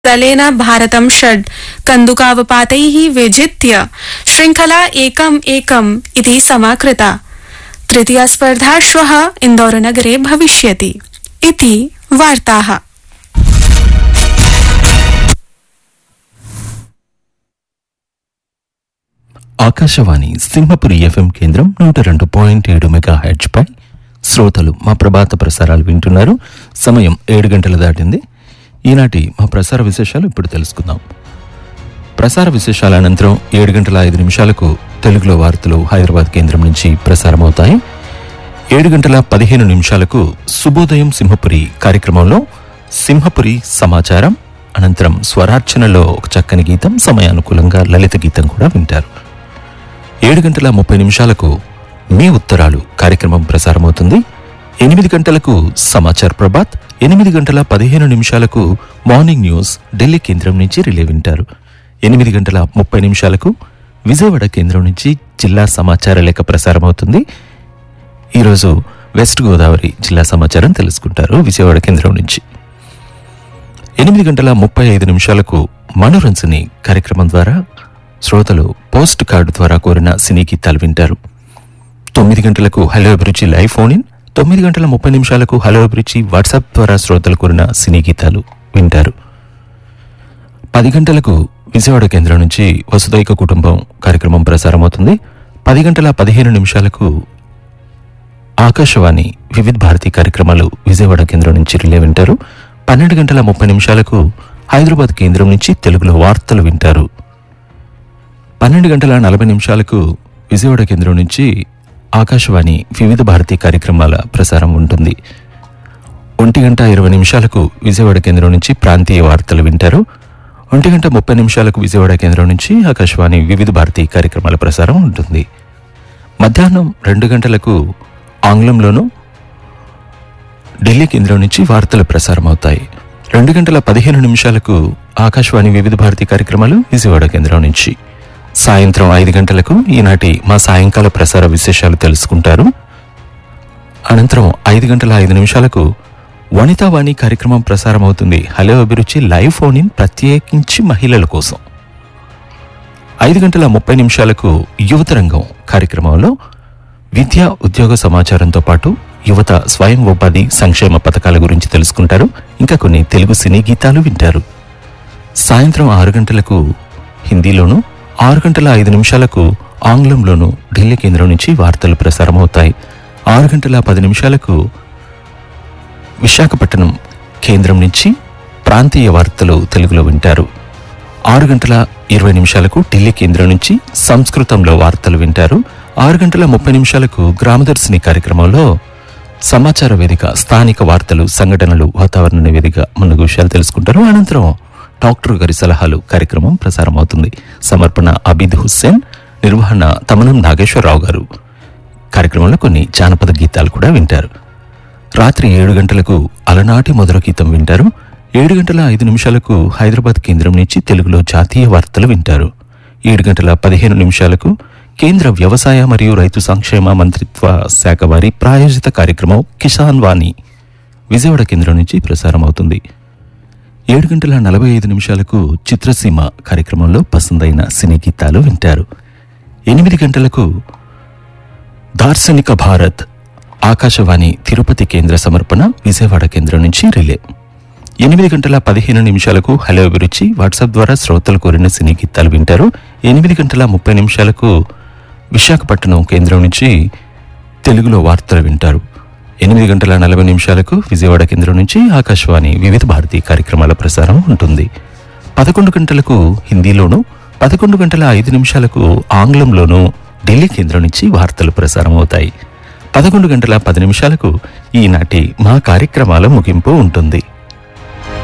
दलेन भारतं षड् कन्दुकावपातैः विजित्य श्रृङ्खला एकम् एकम् इति समाकृता तृतीया स्पर्धा श्वः इन्दौरनगरे भविष्यति इति वार्ताः ఆకాశవాణి సింహపురి ఎఫ్ఎం కేంద్రం నూట రెండు పాయింట్ ఏడు మెగా హెడ్జ్ పై శ్రోతలు మా ప్రభాత ప్రసారాలు వింటున్నారు సమయం ఏడు గంటలు దాటింది ఈనాటి మా ప్రసార విశేషాలు ఇప్పుడు తెలుసుకుందాం ప్రసార విశేషాల అనంతరం ఏడు గంటల ఐదు నిమిషాలకు తెలుగులో వార్తలు హైదరాబాద్ కేంద్రం నుంచి ప్రసారమవుతాయి ఏడు గంటల పదిహేను నిమిషాలకు శుభోదయం సింహపురి కార్యక్రమంలో సింహపురి సమాచారం అనంతరం స్వరార్చనలో ఒక చక్కని గీతం సమయానుకూలంగా లలిత గీతం కూడా వింటారు ఏడు గంటల ముప్పై నిమిషాలకు మీ ఉత్తరాలు కార్యక్రమం ప్రసారమవుతుంది ఎనిమిది గంటలకు సమాచార్ ప్రభాత్ ఎనిమిది గంటల పదిహేను నిమిషాలకు మార్నింగ్ న్యూస్ ఢిల్లీ కేంద్రం నుంచి రిలే వింటారు ఎనిమిది గంటల ముప్పై నిమిషాలకు విజయవాడ కేంద్రం నుంచి జిల్లా సమాచార లేఖ ప్రసారమవుతుంది ఈరోజు వెస్ట్ గోదావరి జిల్లా సమాచారం తెలుసుకుంటారు విజయవాడ కేంద్రం నుంచి ఎనిమిది గంటల ముప్పై ఐదు నిమిషాలకు మనోరంజని కార్యక్రమం ద్వారా శ్రోతలు పోస్ట్ కార్డు ద్వారా కోరిన సినీ గీతాలు వింటారు తొమ్మిది గంటలకు హలో అభిరుచి లైవ్ ఫోన్ ఇన్ తొమ్మిది గంటల ముప్పై నిమిషాలకు హలో అభిరుచి వాట్సాప్ ద్వారా శ్రోతలు కోరిన సినీ గీతాలు వింటారు పది గంటలకు విజయవాడ కేంద్రం నుంచి వసుదైక కుటుంబం కార్యక్రమం ప్రసారమవుతుంది పది గంటల పదిహేను నిమిషాలకు ఆకాశవాణి వివిధ భారతి కార్యక్రమాలు విజయవాడ కేంద్రం నుంచి రిలే వింటారు పన్నెండు గంటల ముప్పై నిమిషాలకు హైదరాబాద్ కేంద్రం నుంచి తెలుగులో వార్తలు వింటారు పన్నెండు గంటల నలభై నిమిషాలకు విజయవాడ కేంద్రం నుంచి ఆకాశవాణి వివిధ భారతి కార్యక్రమాల ప్రసారం ఉంటుంది ఒంటి గంట ఇరవై నిమిషాలకు విజయవాడ కేంద్రం నుంచి ప్రాంతీయ వార్తలు వింటారు ఒంటి గంట ముప్పై నిమిషాలకు విజయవాడ కేంద్రం నుంచి ఆకాశవాణి వివిధ భారతి కార్యక్రమాల ప్రసారం ఉంటుంది మధ్యాహ్నం రెండు గంటలకు ఆంగ్లంలోనూ ఢిల్లీ కేంద్రం నుంచి వార్తలు ప్రసారం అవుతాయి రెండు గంటల పదిహేను నిమిషాలకు ఆకాశవాణి వివిధ భారతి కార్యక్రమాలు విజయవాడ కేంద్రం నుంచి సాయంత్రం ఐదు గంటలకు ఈనాటి మా సాయంకాల ప్రసార విశేషాలు తెలుసుకుంటారు అనంతరం ఐదు గంటల ఐదు నిమిషాలకు వనితావాణి కార్యక్రమం ప్రసారం అవుతుంది హలో అభిరుచి లైవ్ ఫోన్ ఇన్ ప్రత్యేకించి మహిళల కోసం ఐదు గంటల ముప్పై నిమిషాలకు యువతరంగం కార్యక్రమంలో విద్యా ఉద్యోగ సమాచారంతో పాటు యువత స్వయం ఉపాధి సంక్షేమ పథకాల గురించి తెలుసుకుంటారు ఇంకా కొన్ని తెలుగు సినీ గీతాలు వింటారు సాయంత్రం ఆరు గంటలకు హిందీలోను ఆరు గంటల ఐదు నిమిషాలకు ఆంగ్లంలోను ఢిల్లీ కేంద్రం నుంచి వార్తలు ప్రసారమవుతాయి ఆరు గంటల పది నిమిషాలకు విశాఖపట్నం కేంద్రం నుంచి ప్రాంతీయ వార్తలు తెలుగులో వింటారు ఆరు గంటల ఇరవై నిమిషాలకు ఢిల్లీ కేంద్రం నుంచి సంస్కృతంలో వార్తలు వింటారు ఆరు గంటల ముప్పై నిమిషాలకు గ్రామదర్శిని కార్యక్రమంలో సమాచార వేదిక స్థానిక వార్తలు సంఘటనలు వాతావరణ నివేదిక మున్నగు విషయాలు తెలుసుకుంటారు అనంతరం డాక్టర్ గారి సలహాలు కార్యక్రమం ప్రసారం అవుతుంది సమర్పణ అబీద్ హుస్సేన్ నిర్వహణ తమనం నాగేశ్వరరావు గారు కార్యక్రమంలో కొన్ని జానపద గీతాలు కూడా వింటారు రాత్రి ఏడు గంటలకు అలనాటి మొదల గీతం వింటారు ఏడు గంటల ఐదు నిమిషాలకు హైదరాబాద్ కేంద్రం నుంచి తెలుగులో జాతీయ వార్తలు వింటారు ఏడు గంటల పదిహేను నిమిషాలకు కేంద్ర వ్యవసాయ మరియు రైతు సంక్షేమ మంత్రిత్వ శాఖ వారి ప్రాయోజిత కార్యక్రమం కిసాన్ వాణి విజయవాడ కేంద్రం నుంచి ప్రసారం అవుతుంది ఏడు గంటల నలభై ఐదు నిమిషాలకు చిత్రసీమ కార్యక్రమంలో పసందైన సినీ గీతాలు వింటారు ఎనిమిది గంటలకు దార్శనిక భారత్ ఆకాశవాణి తిరుపతి కేంద్ర సమర్పణ విజయవాడ కేంద్రం నుంచి రిలే ఎనిమిది గంటల పదిహేను నిమిషాలకు హలో అభిరుచి వాట్సాప్ ద్వారా శ్రోతలు కోరిన సినీ గీతాలు వింటారు ఎనిమిది గంటల ముప్పై నిమిషాలకు విశాఖపట్నం కేంద్రం నుంచి తెలుగులో వార్తలు వింటారు ఎనిమిది గంటల నలభై నిమిషాలకు విజయవాడ కేంద్రం నుంచి ఆకాశవాణి వివిధ భారతి కార్యక్రమాల ప్రసారం ఉంటుంది పదకొండు గంటలకు హిందీలోను పదకొండు గంటల ఐదు నిమిషాలకు ఆంగ్లంలోనూ ఢిల్లీ కేంద్రం నుంచి వార్తలు ప్రసారం అవుతాయి పదకొండు గంటల పది నిమిషాలకు ఈనాటి మా కార్యక్రమాల ముగింపు ఉంటుంది